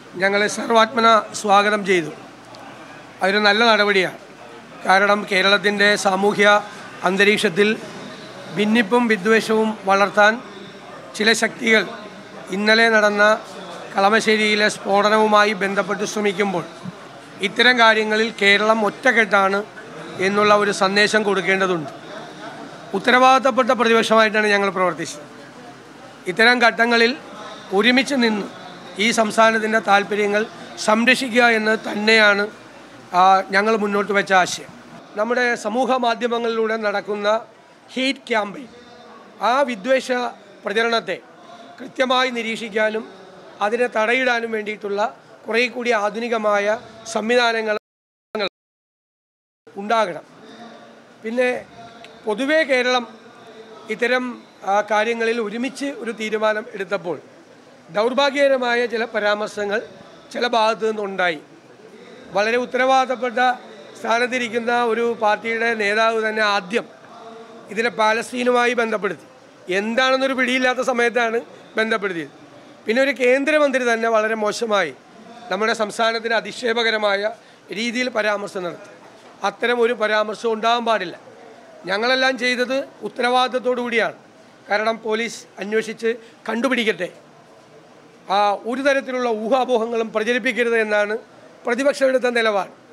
ഞങ്ങൾ സർവാത്മന സ്വാഗതം ചെയ്തു അതൊരു നല്ല നടപടിയാണ് കാരണം കേരളത്തിൻ്റെ സാമൂഹ്യ അന്തരീക്ഷത്തിൽ ഭിന്നിപ്പും വിദ്വേഷവും വളർത്താൻ ചില ശക്തികൾ ഇന്നലെ നടന്ന കളമശ്ശേരിയിലെ സ്ഫോടനവുമായി ബന്ധപ്പെട്ട് ശ്രമിക്കുമ്പോൾ ഇത്തരം കാര്യങ്ങളിൽ കേരളം ഒറ്റക്കെട്ടാണ് എന്നുള്ള ഒരു സന്ദേശം കൊടുക്കേണ്ടതുണ്ട് ഉത്തരവാദിത്തപ്പെട്ട പ്രതിപക്ഷമായിട്ടാണ് ഞങ്ങൾ പ്രവർത്തിച്ചത് ഇത്തരം ഘട്ടങ്ങളിൽ ഒരുമിച്ച് നിന്ന് ഈ സംസ്ഥാനത്തിൻ്റെ താല്പര്യങ്ങൾ സംരക്ഷിക്കുക എന്ന് തന്നെയാണ് ആ, ഞങ്ങൾ മുന്നോട്ട് വെച്ച ആശയം നമ്മുടെ സമൂഹ മാധ്യമങ്ങളിലൂടെ നടക്കുന്ന ഹീറ്റ് ക്യാമ്പയിൻ ആ വിദ്വേഷ പ്രചരണത്തെ കൃത്യമായി നിരീക്ഷിക്കാനും അതിനെ തടയിടാനും വേണ്ടിയിട്ടുള്ള കുറേ കൂടി ആധുനികമായ സംവിധാനങ്ങൾ ഉണ്ടാകണം പിന്നെ പൊതുവേ കേരളം ഇത്തരം ആ, കാര്യങ്ങളിൽ ഒരുമിച്ച് ഒരു തീരുമാനം എടുത്തപ്പോൾ ദൗർഭാഗ്യകരമായ ചില പരാമർശങ്ങൾ ചില ഭാഗത്തു നിന്നുണ്ടായി വളരെ ഉത്തരവാദിത്തപ്പെട്ട സ്ഥാനത്തിരിക്കുന്ന ഒരു പാർട്ടിയുടെ നേതാവ് തന്നെ ആദ്യം ഇതിനെ പാലസ്തീനുമായി ബന്ധപ്പെടുത്തി എന്താണെന്നൊരു പിടിയില്ലാത്ത സമയത്താണ് ബന്ധപ്പെടുത്തിയത് പിന്നെ ഒരു കേന്ദ്രമന്ത്രി തന്നെ വളരെ മോശമായി നമ്മുടെ സംസ്ഥാനത്തിന് അധിക്ഷേപകരമായ രീതിയിൽ പരാമർശം നടത്തി അത്തരം ഒരു പരാമർശം ഉണ്ടാകാൻ പാടില്ല ഞങ്ങളെല്ലാം ചെയ്തത് ഉത്തരവാദിത്തത്തോടു കൂടിയാണ് കാരണം പോലീസ് അന്വേഷിച്ച് കണ്ടുപിടിക്കട്ടെ ആ ഒരു തരത്തിലുള്ള ഊഹാപോഹങ്ങളും പ്രചരിപ്പിക്കരുത് എന്നാണ് പ്രതിപക്ഷം എടുത്ത നിലപാട്